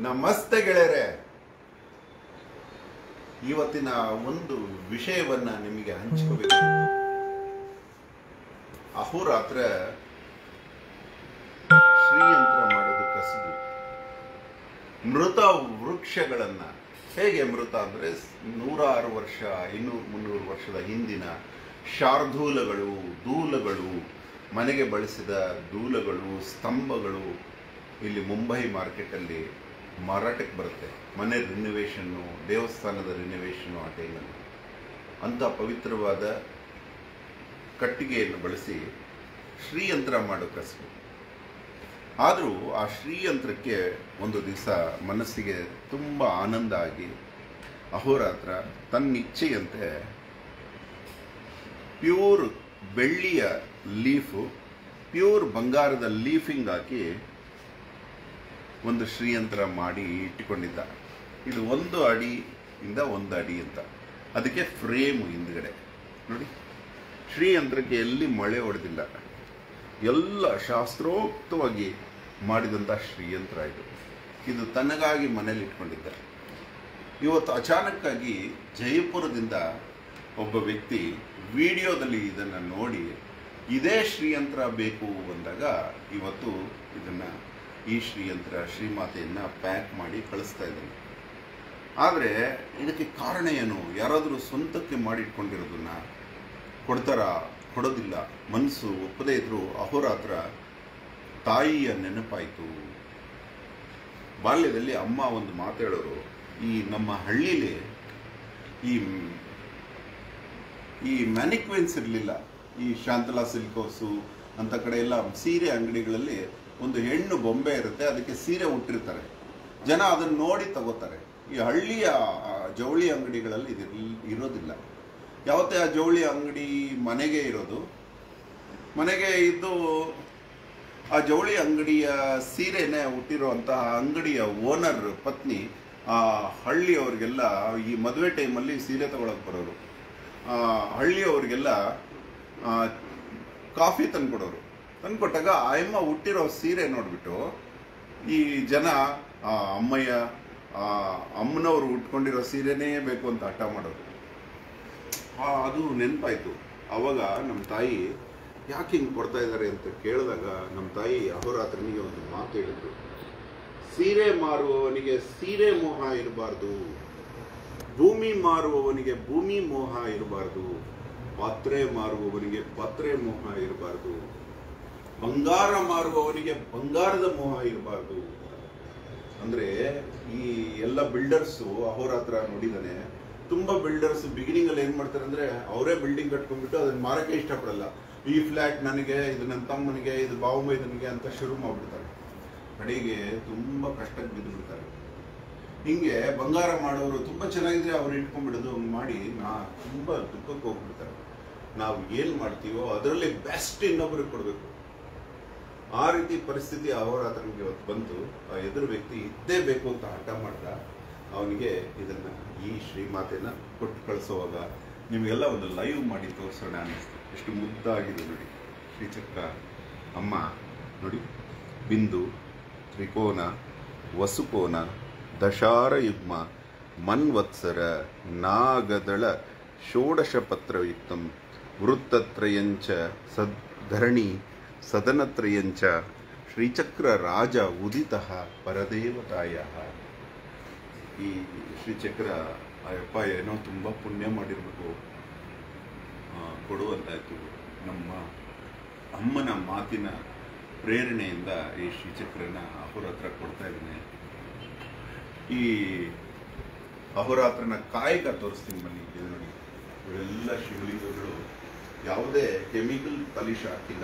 ನಮಸ್ತೆ ಗೆಳೆಯರೆ ಇವತ್ತಿನ ಒಂದು ವಿಷಯವನ್ನ ನಿಮಗೆ ಹಂಚ್ಕೋಬೇಕು ಅಹೋರಾತ್ರ ಶ್ರೀಯಂತ್ರ ಮಾಡೋದು ಕಸಬು ಮೃತ ವೃಕ್ಷಗಳನ್ನ ಹೇಗೆ ಮೃತ ಅಂದ್ರೆ ನೂರಾರು ವರ್ಷ ಇನ್ನೂರು ಮುನ್ನೂರು ವರ್ಷದ ಹಿಂದಿನ ಶಾರ್ದೂಲಗಳು ದೂಲಗಳು ಮನೆಗೆ ಬಳಸಿದ ದೂಲಗಳು ಸ್ತಂಭಗಳು ಇಲ್ಲಿ ಮುಂಬೈ ಮಾರ್ಕೆಟಲ್ಲಿ ಮಾರಾಟಕ್ಕೆ ಬರುತ್ತೆ ಮನೆ ರಿನೋವೇಷನ್ನು ದೇವಸ್ಥಾನದ ರಿನೋವೇಷನ್ನು ಆ ಟೈಮಲ್ಲಿ ಅಂಥ ಪವಿತ್ರವಾದ ಕಟ್ಟಿಗೆಯನ್ನು ಬಳಸಿ ಶ್ರೀಯಂತ್ರ ಮಾಡೋ ಕಸಬು ಆದರೂ ಆ ಶ್ರೀಯಂತ್ರಕ್ಕೆ ಒಂದು ದಿವಸ ಮನಸ್ಸಿಗೆ ತುಂಬ ಆನಂದ ಆಗಿ ಅಹೋರಾತ್ರ ತನ್ನಿಚ್ಛೆಯಂತೆ ಪ್ಯೂರ್ ಬೆಳ್ಳಿಯ ಲೀಫು ಪ್ಯೂರ್ ಬಂಗಾರದ ಲೀಫಿಂಗ್ ಹಾಕಿ ಒಂದು ಶ್ರೀಯಂತ್ರ ಮಾಡಿ ಇಟ್ಟುಕೊಂಡಿದ್ದ ಇದು ಒಂದು ಅಡಿಯಿಂದ ಒಂದು ಅಡಿ ಅಂತ ಅದಕ್ಕೆ ಫ್ರೇಮು ಹಿಂದ್ಗಡೆ ನೋಡಿ ಶ್ರೀಯಂತ್ರಕ್ಕೆ ಎಲ್ಲಿ ಮಳೆ ಹೊಡೆದಿಲ್ಲ ಎಲ್ಲ ಶಾಸ್ತ್ರೋಕ್ತವಾಗಿ ಮಾಡಿದಂಥ ಶ್ರೀಯಂತ್ರ ಇದು ಇದು ತನಗಾಗಿ ಮನೇಲಿ ಇಟ್ಕೊಂಡಿದ್ದ ಇವತ್ತು ಅಚಾನಕ್ಕಾಗಿ ಜಯಪುರದಿಂದ ಒಬ್ಬ ವ್ಯಕ್ತಿ ವಿಡಿಯೋದಲ್ಲಿ ಇದನ್ನು ನೋಡಿ ಇದೇ ಶ್ರೀಯಂತ್ರ ಬೇಕು ಅಂದಾಗ ಇವತ್ತು ಇದನ್ನು ಈ ಶ್ರೀಯಂತ್ರ ಶ್ರೀಮಾತೆಯನ್ನು ಪ್ಯಾಕ್ ಮಾಡಿ ಕಳಿಸ್ತಾ ಇದ್ದಾನೆ ಆದರೆ ಇದಕ್ಕೆ ಕಾರಣ ಏನು ಯಾರಾದರೂ ಸ್ವಂತಕ್ಕೆ ಮಾಡಿಟ್ಕೊಂಡಿರೋದನ್ನ ಕೊಡ್ತಾರ ಕೊಡೋದಿಲ್ಲ ಮನಸ್ಸು ಒಪ್ಪದೇ ಇದ್ರು ಅಹೋರಾತ್ರ ತಾಯಿಯ ನೆನಪಾಯಿತು ಬಾಲ್ಯದಲ್ಲಿ ಅಮ್ಮ ಒಂದು ಮಾತಾಡೋರು ಈ ನಮ್ಮ ಹಳ್ಳಿಲಿ ಈ ಈ ಮ್ಯಾನಿಕ್ವೆನ್ಸ್ ಇರಲಿಲ್ಲ ಈ ಶಾಂತಲಾ ಸಿಲ್ಕ್ ಹೌಸು ಅಂತ ಕಡೆ ಎಲ್ಲ ಸೀರೆ ಅಂಗಡಿಗಳಲ್ಲಿ ಒಂದು ಹೆಣ್ಣು ಬೊಂಬೆ ಇರುತ್ತೆ ಅದಕ್ಕೆ ಸೀರೆ ಉಟ್ಟಿರ್ತಾರೆ ಜನ ಅದನ್ನು ನೋಡಿ ತಗೋತಾರೆ ಈ ಹಳ್ಳಿಯ ಆ, ಜವಳಿ ಅಂಗಡಿಗಳಲ್ಲಿ ಇದು ಇರೋದಿಲ್ಲ ಯಾವತ್ತೇ ಆ ಜವಳಿ ಅಂಗಡಿ ಮನೆಗೆ ಇರೋದು ಮನೆಗೆ ಇದ್ದು ಆ ಜವಳಿ ಅಂಗಡಿಯ ಸೀರೆನೆ ಹುಟ್ಟಿರುವಂತಹ ಅಂಗಡಿಯ ಓನರ್ ಪತ್ನಿ ಆ ಹಳ್ಳಿಯವ್ರಿಗೆಲ್ಲ ಈ ಮದುವೆ ಟೈಮಲ್ಲಿ ಸೀರೆ ತಗೊಳಕ್ ಬರೋರು ಆ, ಹಳ್ಳಿಯವ್ರಿಗೆಲ್ಲ ಆ, ಕಾಫಿ ತಂದ್ಕೊಡೋರು ತಂದ್ಕೊಟ್ಟಾಗ ಆಯಮ್ಮ ಹುಟ್ಟಿರೋ ಸೀರೆ ನೋಡ್ಬಿಟ್ಟು ಈ ಜನ ಆ, ಅಮ್ಮಯ್ಯ ಆ, ಅಮ್ಮನವ್ರು ಉಟ್ಕೊಂಡಿರೋ ಸೀರೆನೇ ಬೇಕು ಅಂತ ಹಠ ಮಾಡೋರು ಆ, ಅದು ನೆನಪಾಯ್ತು ಅವಾಗ ನಮ್ಮ ತಾಯಿ ಯಾಕೆ ಹಿಂಗೆ ಕೊಡ್ತಾ ಇದ್ದಾರೆ ಅಂತ ಕೇಳಿದಾಗ ನಮ್ಮ ತಾಯಿ ಅಹೋರಾತ್ರನಿಗೆ ಒಂದು ಮಾತು ಹೇಳಿದ್ರು ಸೀರೆ ಮಾರುವವನಿಗೆ ಸೀರೆ ಮೋಹ ಇರಬಾರ್ದು ಭೂಮಿ ಮಾರುವವನಿಗೆ ಭೂಮಿ ಮೋಹ ಇರಬಾರ್ದು ಪಾತ್ರೆ ಮಾರುವವನಿಗೆ ಪಾತ್ರೆ ಮೋಹ ಇರಬಾರ್ದು ಬಂಗಾರ ಮಾರುವವನಿಗೆ ಬಂಗಾರದ ಮೋಹ ಇರಬಾರ್ದು ಅಂದ್ರೆ ಈ ಎಲ್ಲ ಬಿಲ್ಡರ್ಸು ಅಹೋರಾತ್ರ ನೋಡಿದಾನೆ ತುಂಬಾ ಬಿಲ್ಡರ್ಸ್ ಬಿಗಿನಿಂಗ್ ಅಲ್ಲಿ ಏನ್ ಮಾಡ್ತಾರೆ ಅಂದ್ರೆ ಅವರೇ ಬಿಲ್ಡಿಂಗ್ ಕಟ್ಕೊಂಡ್ಬಿಟ್ಟು ಅದನ್ನ ಮಾರಕ್ಕೆ ಇಷ್ಟಪಡಲ್ಲ ಈ ಫ್ಲಾಟ್ ನನಗೆ ಇದು ನನ್ನ ತಮ್ಮನಿಗೆ ಇದು ಬಾವುಮೈದನಿಗೆ ಅಂತ ಶುರು ಮಾಡ್ಬಿಡ್ತಾರೆ ಕಡೆಗೆ ತುಂಬಾ ಕಷ್ಟಕ್ಕೆ ಬಿದ್ದು ಬಿಡ್ತಾರೆ ಹಿಂಗೆ ಬಂಗಾರ ಮಾಡೋರು ತುಂಬಾ ಚೆನ್ನಾಗಿದ್ರೆ ಅವ್ರು ಇಟ್ಕೊಂಡ್ಬಿಡೋದು ಹಂಗ್ ಮಾಡಿ ನಾ ತುಂಬಾ ದುಃಖಕ್ಕೆ ಹೋಗ್ಬಿಡ್ತಾರೆ ನಾವು ಏನ್ ಮಾಡ್ತೀವೋ ಅದರಲ್ಲಿ ಬೆಸ್ಟ್ ಇನ್ನೊಬ್ರಿಗೆ ಕೊಡ್ಬೇಕು ಆ ರೀತಿ ಪರಿಸ್ಥಿತಿ ಅಹೋರಾತ್ರನಿಗೆ ಇವತ್ತು ಬಂತು ಆ ಎದುರು ವ್ಯಕ್ತಿ ಇದ್ದೇ ಬೇಕು ಅಂತ ಹಠ ಮಾಡ್ದ ಅವನಿಗೆ ಇದನ್ನ ಈ ಶ್ರೀಮಾತೆನ ಕೊಟ್ಟು ಕಳಿಸೋವಾಗ ನಿಮಗೆಲ್ಲ ಒಂದು ಲೈವ್ ಮಾಡಿ ತೋರಿಸೋಣ ಅನ್ನಿಸ್ತು ಎಷ್ಟು ಮುದ್ದಾಗಿದೆ ನೋಡಿ ಶ್ರೀಚಕ್ರ ಅಮ್ಮ ನೋಡಿ ಬಿಂದು ತ್ರಿಕೋನ ವಸುಕೋನ ದಶಾರ ಯುಗ್ಮ ಮನ್ವತ್ಸರ ನಾಗದಳ ಷೋಡಶ ಪತ್ರಯುಕ್ತಂ ವೃತ್ತತ್ರಯಂಚ ಸದ್ಧರಣಿ ಸದನತ್ರಯಂಚ ಶ್ರೀಚಕ್ರ ರಾಜ ಉದಿತ ಪರದೇವತಾಯ ಈ ಶ್ರೀಚಕ್ರ ಅಯ್ಯಪ್ಪ ಏನೋ ತುಂಬ ಪುಣ್ಯ ಮಾಡಿರಬೇಕು ಕೊಡುವಂತಾಯ್ತು ನಮ್ಮ ಅಮ್ಮನ ಮಾತಿನ ಪ್ರೇರಣೆಯಿಂದ ಈ ಶ್ರೀಚಕ್ರನ ಅಹೋರಾತ್ರ ಕೊಡ್ತಾ ಇದ್ದೀನಿ ಈ ಅಹೋರಾತ್ರನ ಕಾಯಕ ತೋರಿಸ್ತೀನಿ ಬನ್ನಿ ಇದು ನೋಡಿ ಇವೆಲ್ಲ ಶಿವಲಿಂಗಗಳು ಯಾವುದೇ ಕೆಮಿಕಲ್ ಪಾಲಿಶ್ ಹಾಕಿಲ್ಲ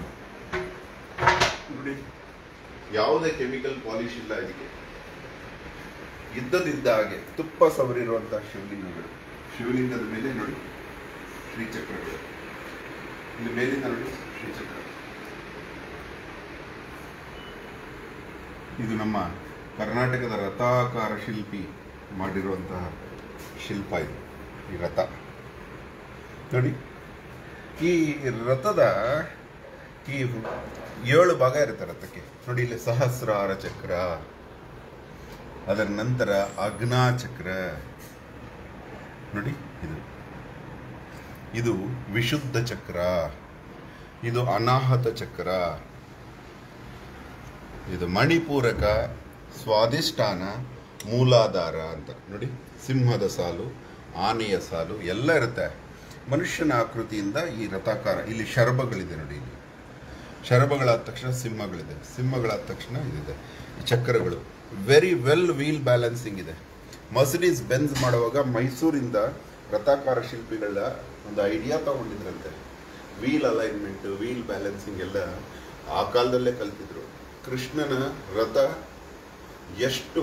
ನೋಡಿ ಯಾವುದೇ ಕೆಮಿಕಲ್ ಪಾಲಿಶ್ ಇಲ್ಲ ಇದಕ್ಕೆ ಇದ್ದದಿದ್ದ ಹಾಗೆ ತುಪ್ಪ ಸವರಿರುವಂತಹ ಶಿವಲಿಂಗಗಳು ಶಿವಲಿಂಗದ ಮೇಲೆ ನೋಡಿ ಶ್ರೀಚಕ್ರಗಳು ಇಲ್ಲಿ ಮೇಲಿಂದ ನೋಡಿ ಶ್ರೀಚಕ್ರ ಇದು ನಮ್ಮ ಕರ್ನಾಟಕದ ರಥಾಕಾರ ಶಿಲ್ಪಿ ಮಾಡಿರುವಂತಹ ಶಿಲ್ಪ ಇದು ಈ ರಥ ನೋಡಿ ಈ ರಥದ ಈ ಏಳು ಭಾಗ ಇರುತ್ತೆ ರಥಕ್ಕೆ ನೋಡಿ ಇಲ್ಲಿ ಸಹಸ್ರಾರ ಚಕ್ರ ಅದರ ನಂತರ ಅಗ್ನಾಚಕ್ರ ನೋಡಿ ಇದು ಇದು ವಿಶುದ್ಧ ಚಕ್ರ ಇದು ಅನಾಹತ ಚಕ್ರ ಇದು ಮಣಿಪೂರಕ ಸ್ವಾದಿಷ್ಠಾನ ಮೂಲಾಧಾರ ಅಂತ ನೋಡಿ ಸಿಂಹದ ಸಾಲು ಆನೆಯ ಸಾಲು ಎಲ್ಲ ಇರುತ್ತೆ ಮನುಷ್ಯನ ಆಕೃತಿಯಿಂದ ಈ ರಥಾಕಾರ ಇಲ್ಲಿ ಶರಭಗಳಿದೆ ನೋಡಿ ಇಲ್ಲಿ ಶರಭಗಳಾದ ತಕ್ಷಣ ಸಿಂಹಗಳಿದೆ ಸಿಂಹಗಳಾದ ತಕ್ಷಣ ಇದಿದೆ ಈ ಚಕ್ರಗಳು ವೆರಿ ವೆಲ್ ವೀಲ್ ಬ್ಯಾಲೆನ್ಸಿಂಗ್ ಇದೆ ಮರ್ಸಿಡೀಸ್ ಬೆನ್ಸ್ ಮಾಡುವಾಗ ಮೈಸೂರಿಂದ ರಥಾಕಾರ ಶಿಲ್ಪಿಗಳ ಒಂದು ಐಡಿಯಾ ತಗೊಂಡಿದ್ರಂತೆ ವೀಲ್ ಅಲೈನ್ಮೆಂಟ್ ವೀಲ್ ಬ್ಯಾಲೆನ್ಸಿಂಗ್ ಎಲ್ಲ ಆ ಕಾಲದಲ್ಲೇ ಕಲ್ತಿದ್ರು ಕೃಷ್ಣನ ರಥ ಎಷ್ಟು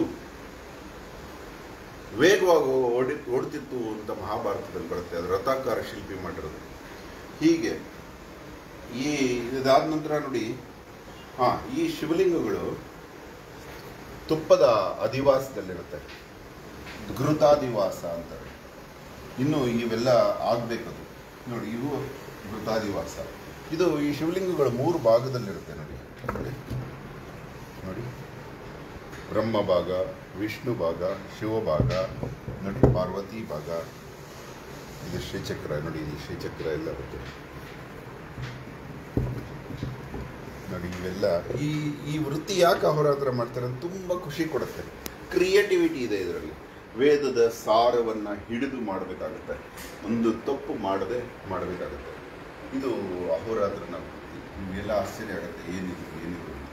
ವೇಗವಾಗಿ ಓಡಿ ಓಡ್ತಿತ್ತು ಅಂತ ಮಹಾಭಾರತದಲ್ಲಿ ಬರುತ್ತೆ ಅದು ರಥಾಕಾರ ಶಿಲ್ಪಿ ಮಾಡಿರೋದು ಹೀಗೆ ಈ ಇದಾದ ನಂತರ ನೋಡಿ ಹಾ ಈ ಶಿವಲಿಂಗಗಳು ತುಪ್ಪದ ಅಧಿವಾಸದಲ್ಲಿರುತ್ತೆ ಘೃತಾದಿವಾಸ ಅಂತಾರೆ ಇನ್ನು ಇವೆಲ್ಲ ಆಗ್ಬೇಕದು ನೋಡಿ ಇವು ಘೃತಾದಿವಾಸ ಇದು ಈ ಶಿವಲಿಂಗಗಳು ಮೂರು ಭಾಗದಲ್ಲಿರುತ್ತೆ ನೋಡಿ ನೋಡಿ ನೋಡಿ ಬ್ರಹ್ಮ ಭಾಗ ವಿಷ್ಣು ಭಾಗ ಶಿವ ಭಾಗ ನೋಡಿ ಪಾರ್ವತಿ ಭಾಗ ಇದು ಶ್ರೀಚಕ್ರ ನೋಡಿ ಇದು ಶ್ರೀಚಕ್ರ ಎಲ್ಲ ಬರುತ್ತೆ ನೋಡಿ ಇವೆಲ್ಲ ಈ ಈ ವೃತ್ತಿ ಯಾಕೆ ಅಹೋರಾತ್ರ ಮಾಡ್ತಾರೆ ಅಂತ ತುಂಬ ಖುಷಿ ಕೊಡುತ್ತೆ ಕ್ರಿಯೇಟಿವಿಟಿ ಇದೆ ಇದರಲ್ಲಿ ವೇದದ ಸಾರವನ್ನ ಹಿಡಿದು ಮಾಡಬೇಕಾಗುತ್ತೆ ಒಂದು ತಪ್ಪು ಮಾಡದೆ ಮಾಡಬೇಕಾಗುತ್ತೆ ಇದು ಅಹೋರಾತ್ರನ ವೃತ್ತಿ ನಿಮಗೆಲ್ಲ ಆಶ್ಚರ್ಯ ಆಗುತ್ತೆ ಏನಿದು ಏನಿದು ಅಂತ.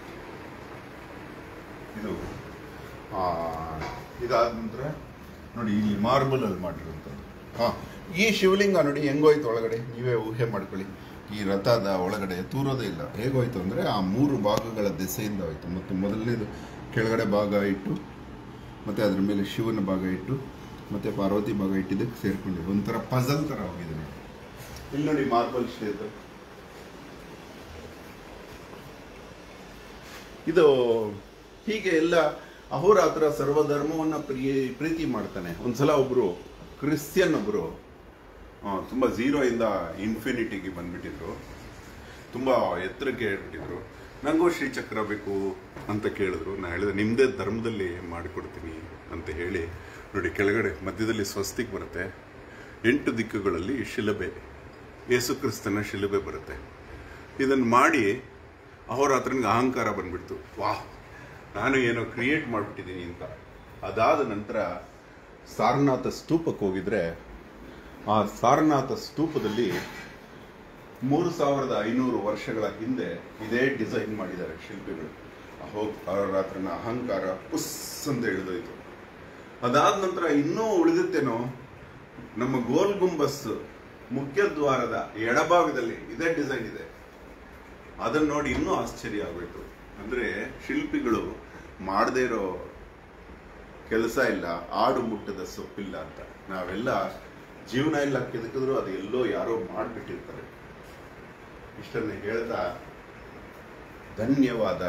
ಇದು ಆ, ಇದಾದ ನಂತರ ನೋಡಿ ಇಲ್ಲಿ ಮಾರ್ಬಲ್ ಅಲ್ಲಿ ಮಾಡಿರುವಂಥದ್ದು ಹಾಂ ಈ ಶಿವಲಿಂಗ ನೋಡಿ ಹೆಂಗೋಯ್ತು ಒಳಗಡೆ ನೀವೇ ಊಹೆ ಮಾಡ್ಕೊಳ್ಳಿ ಈ ರಥದ ಒಳಗಡೆ ತೂರೋದೇ ಇಲ್ಲ ಹೇಗೋಯ್ತು ಅಂದರೆ ಆ ಮೂರು ಭಾಗಗಳ ದೆಸೆಯಿಂದ ಹೋಯ್ತು ಮತ್ತು ಮೊದಲನೇದು ಕೆಳಗಡೆ ಭಾಗ ಇಟ್ಟು ಮತ್ತು ಅದ್ರ ಮೇಲೆ ಶಿವನ ಭಾಗ ಇಟ್ಟು ಮತ್ತು ಪಾರ್ವತಿ ಭಾಗ ಇಟ್ಟಿದ್ದಕ್ಕೆ ಸೇರ್ಕೊಂಡಿದೆ ಒಂಥರ ಪಜಲ್ ಥರ ಹೋಗಿದೆ ನೋಡಿ ಇಲ್ಲಿ ನೋಡಿ ಮಾರ್ಬಲ್ ಶೇಡ್ ಇದು ಹೀಗೆ ಎಲ್ಲ ಅಹೋರಾತ್ರ ಸರ್ವಧರ್ಮವನ್ನ ಪ್ರಿಯ ಪ್ರೀತಿ ಮಾಡ್ತಾನೆ ಒಂದ್ಸಲ ಒಬ್ರು ಕ್ರಿಶ್ಚಿಯನ್ ಒಬ್ರು ಆ, ತುಂಬಾ ಝೀರೋ ಇಂದ ಇನ್ಫಿನಿಟಿಗೆ ಬಂದ್ಬಿಟ್ಟಿದ್ರು ತುಂಬಾ ಎತ್ತರಕ್ಕೆ ಹೇಳ್ಬಿಟ್ಟಿದ್ರು ನನಗೂ ಶ್ರೀಚಕ್ರ ಬೇಕು ಅಂತ ಕೇಳಿದ್ರು ನಾನು ಹೇಳಿದೆ ನಿಮ್ಮದೇ ಧರ್ಮದಲ್ಲಿ ಮಾಡಿಕೊಡ್ತೀನಿ ಅಂತ ಹೇಳಿ ನೋಡಿ ಕೆಳಗಡೆ ಮಧ್ಯದಲ್ಲಿ ಸ್ವಸ್ತಿಕ್ ಬರುತ್ತೆ ಎಂಟು ದಿಕ್ಕುಗಳಲ್ಲಿ ಶಿಲಬೆ ಯೇಸು ಕ್ರಿಸ್ತನ ಶಿಲುಬೆ ಬರುತ್ತೆ ಇದನ್ನು ಮಾಡಿ ಅಹೋರಾತ್ರನಿಗೆ ಅಹಂಕಾರ ಬಂದ್ಬಿಡ್ತು ವಾಹ್ ನಾನು ಏನೋ ಕ್ರಿಯೇಟ್ ಮಾಡಿಬಿಟ್ಟಿದ್ದೀನಿ ಅಂತ ಅದಾದ ನಂತರ ಸಾರನಾಥ ಸ್ತೂಪಕ್ಕೆ ಹೋಗಿದ್ರೆ ಆ ಸಾರನಾಥ ಸ್ತೂಪದಲ್ಲಿ ಮೂರು ಸಾವಿರದ ಐನೂರು ವರ್ಷಗಳ ಹಿಂದೆ ಇದೇ ಡಿಸೈನ್ ಮಾಡಿದ್ದಾರೆ ಶಿಲ್ಪಿಗಳು ಅಹೋ ಅಹೋರಾತ್ರನ ಅಹಂಕಾರ ಪುಸ್ ಅಂತ ಇಳಿದೋಯ್ತು ಅದಾದ ನಂತರ ಇನ್ನೂ ಉಳಿದುತ್ತೇನೋ ನಮ್ಮ ಗೋಲ್ ಗುಂಬಸ್ ಮುಖ್ಯ ದ್ವಾರದ ಎಡಭಾಗದಲ್ಲಿ ಇದೇ ಡಿಸೈನ್ ಇದೆ ಅದನ್ನ ನೋಡಿ ಇನ್ನೂ ಆಶ್ಚರ್ಯ ಆಗೋಯ್ತು ಅಂದ್ರೆ ಶಿಲ್ಪಿಗಳು ಮಾಡದೇ ಇರೋ ಕೆಲಸ ಇಲ್ಲ ಆಡು ಮುಟ್ಟದ ಸೊಪ್ಪಿಲ್ಲ ಅಂತ ನಾವೆಲ್ಲ ಜೀವನ ಎಲ್ಲ ಕೆದಕಿದ್ರು ಅದು ಎಲ್ಲೋ ಯಾರೋ ಮಾಡಿಬಿಟ್ಟಿರ್ತಾರೆ ಇಷ್ಟನ್ನ ಹೇಳ್ತಾ ಧನ್ಯವಾದ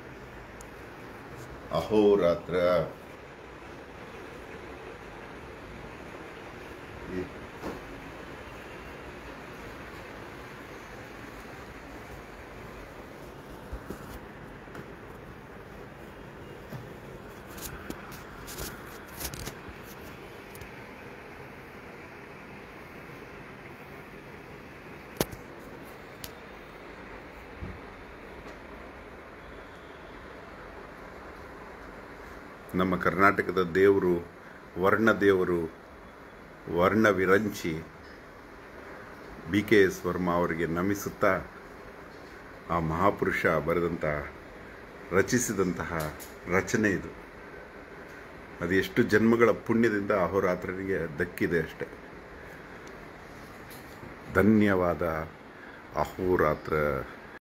ಅಹೋರಾತ್ರ ಈ ನಮ್ಮ ಕರ್ನಾಟಕದ ದೇವರು ವರ್ಣ ದೇವರು ವರ್ಣ ವಿರಂಚಿ ಬಿ ಕೆ ಎಸ್ ವರ್ಮಾ ಅವರಿಗೆ ನಮಿಸುತ್ತಾ ಆ ಮಹಾಪುರುಷ ಬರೆದಂಥ ರಚಿಸಿದಂತಹ ರಚನೆ ಇದು ಅದು ಎಷ್ಟು ಜನ್ಮಗಳ ಪುಣ್ಯದಿಂದ ಅಹೋರಾತ್ರನಿಗೆ ದಕ್ಕಿದೆ ಅಷ್ಟೆ ಧನ್ಯವಾದ ಅಹೋರಾತ್ರ